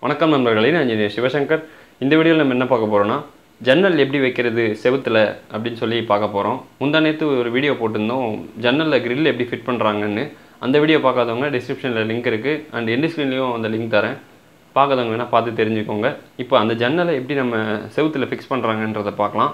வணக்கம் நண்பர்களே நான் இன்ஜினியர் சிவசங்கர் இந்த வீடியோவில் நம்ம என்ன பார்க்க போகிறோம்னா ஜன்னல் எப்படி வைக்கிறது செவுத்துல அப்படின்னு சொல்லி பார்க்க போகிறோம் முந்தா நேற்று ஒரு வீடியோ போட்டிருந்தோம் ஜன்னலில் grill எப்படி ஃபிட் பண்ணுறாங்கன்னு அந்த வீடியோ பார்க்காதவங்க டிஸ்கிரிப்ஷனில் லிங்க் இருக்குது அண்ட் எண்டு ஸ்க்ரீன்லேயும் அந்த லிங்க் தரேன் பார்க்காதவங்க வேணால் பார்த்து தெரிஞ்சுக்கோங்க இப்போ அந்த ஜன்னலை எப்படி நம்ம செவுத்துல ஃபிக்ஸ் பண்ணுறாங்கன்றதை பார்க்கலாம்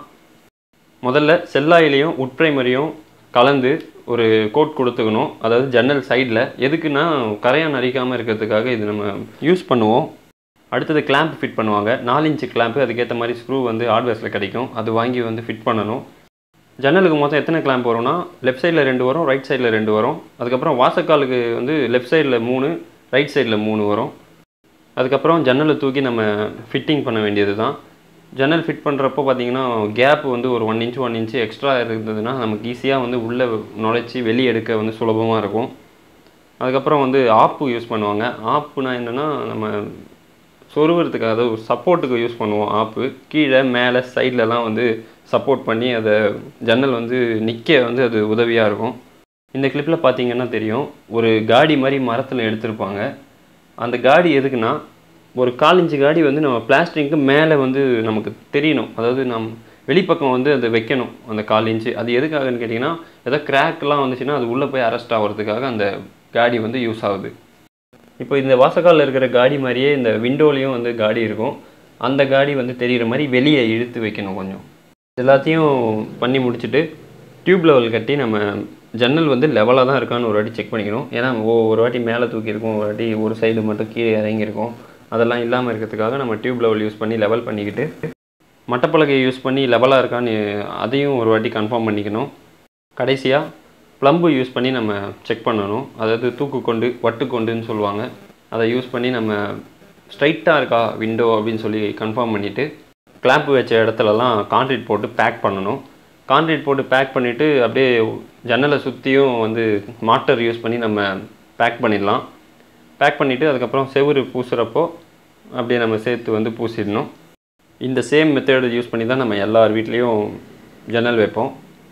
முதல்ல செல்லாயிலையும் உட் ப்ரைமரியும் கலந்து ஒரு கோட் கொடுத்துக்கணும் அதாவது ஜன்னல் சைடில் எதுக்குன்னா கரையான் அரிக்காமல் இருக்கிறதுக்காக இது நம்ம யூஸ் பண்ணுவோம் அடுத்தது கிளாம்ப் ஃபிட் பண்ணுவாங்க நாலு இன்ச்சு கிளாம்ப் அதுக்கேற்ற மாதிரி ஸ்க்ரூ வந்து ஹார்ட்வேர்ஸில் கிடைக்கும் அது வாங்கி வந்து ஃபிட் பண்ணணும் ஜன்னலுக்கு மொத்தம் எத்தனை கிளாம்ப் வரும்னா லெஃப்ட் சைடில் ரெண்டு வரும் ரைட் சைடில் ரெண்டு வரும் அதுக்கப்புறம் வாசக்காலுக்கு வந்து லெஃப்ட் சைடில் மூணு ரைட் சைடில் மூணு வரும் அதுக்கப்புறம் ஜன்னலை தூக்கி நம்ம ஃபிட்டிங் பண்ண வேண்டியது தான் ஜன்னல் ஃபிட் பண்ணுறப்போ பார்த்தீங்கன்னா கேப் வந்து ஒரு one inch one inch extra இருந்ததுன்னா நமக்கு ஈஸியாக வந்து உள்ளே நுழைச்சி வெளியே எடுக்க வந்து சுலபமாக இருக்கும் அதுக்கப்புறம் வந்து ஆப்பு யூஸ் பண்ணுவாங்க ஆப்புனா என்னென்னா நம்ம சொருகிறதுக்கு அதாவது ஒரு சப்போர்ட்டுக்கு யூஸ் பண்ணுவோம் ஆப்பு கீழே மேலே சைட்லலாம் வந்து சப்போர்ட் பண்ணி அதை ஜன்னல் வந்து நிற்க வந்து அது உதவியாக இருக்கும் இந்த கிளிப்பில் பார்த்தீங்கன்னா தெரியும் ஒரு காடி மாதிரி மரத்தில் எடுத்திருப்பாங்க அந்த காடி எதுக்குன்னா ஒரு கால் இன்ச்சு காடி வந்து நம்ம பிளாஸ்டிக்கு மேலே வந்து நமக்கு தெரியணும் அதாவது நம் வெளிப்பக்கம் வந்து அதை வைக்கணும் அந்த கால் இன்ச்சு அது எதுக்காகன்னு கேட்டிங்கன்னா ஏதோ கிராக்லாம் வந்துச்சுன்னா அது உள்ளே போய் அரெஸ்ட் ஆகிறதுக்காக அந்த காடி வந்து யூஸ் ஆகுது இப்போ இந்த வாசக்காலில் இருக்கிற காடி மாதிரியே இந்த விண்டோலையும் வந்து காடி இருக்கும் அந்த காடி வந்து தெரிகிற மாதிரி வெளியே இழுத்து வைக்கணும் கொஞ்சம் எல்லாத்தையும் பண்ணி முடிச்சுட்டு டியூப் லெவல் கட்டி நம்ம ஜன்னல் வந்து லெவலாக தான் இருக்கான்னு ஒரு வாட்டி செக் பண்ணிக்கணும் ஏன்னா ஒ- ஒரு வாட்டி மேலே தூக்கியிருக்கோம் ஒரு வாட்டி ஒரு சைடு மட்டும் கீழே இறங்கியிருக்கும் அதெல்லாம் இல்லாமல் இருக்கிறதுக்காக நம்ம டியூப் லெவல் யூஸ் பண்ணி லெவல் பண்ணிக்கிட்டு மட்டப்பலகையை யூஸ் பண்ணி லெவலாக இருக்கான்னு அதையும் ஒரு வாட்டி கன்ஃபார்ம் பண்ணிக்கணும் கடைசியாக ப்ளம்பு யூஸ் பண்ணி நம்ம செக் பண்ணணும் அதாவது தூக்கு கொண்டு வட்டு கொண்டுன்னு சொல்லுவாங்க அதை யூஸ் பண்ணி நம்ம ஸ்ட்ரைட்டாக இருக்கா விண்டோ அப்படின்னு சொல்லி கன்ஃபார்ம் பண்ணிவிட்டு கிளாம்ப் வச்ச இடத்துலலாம் கான்க்ரீட் போட்டு பேக் பண்ணணும் கான்க்ரீட் போட்டு பேக் பண்ணிவிட்டு அப்படியே ஜன்னலை சுற்றியும் வந்து மாட்டர் யூஸ் பண்ணி நம்ம பேக் பண்ணிடலாம் பேக் பண்ணிவிட்டு அதுக்கப்புறம் செவுரு பூசுகிறப்போ அப்படியே நம்ம சேர்த்து வந்து பூசிடணும் இந்த சேம் மெத்தேடு யூஸ் பண்ணி தான் நம்ம எல்லார் வீட்லேயும் ஜன்னல் வைப்போம்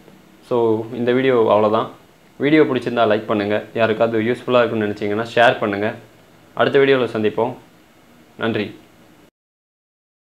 ஸோ இந்த வீடியோ அவ்வளோதான் வீடியோ பிடிச்சிருந்தா லைக் பண்ணுங்கள் யாருக்காவது யூஸ்ஃபுல்லாக இருக்குன்னு நினச்சிங்கன்னா ஷேர் பண்ணுங்கள் அடுத்த வீடியோவில் சந்திப்போம் நன்றி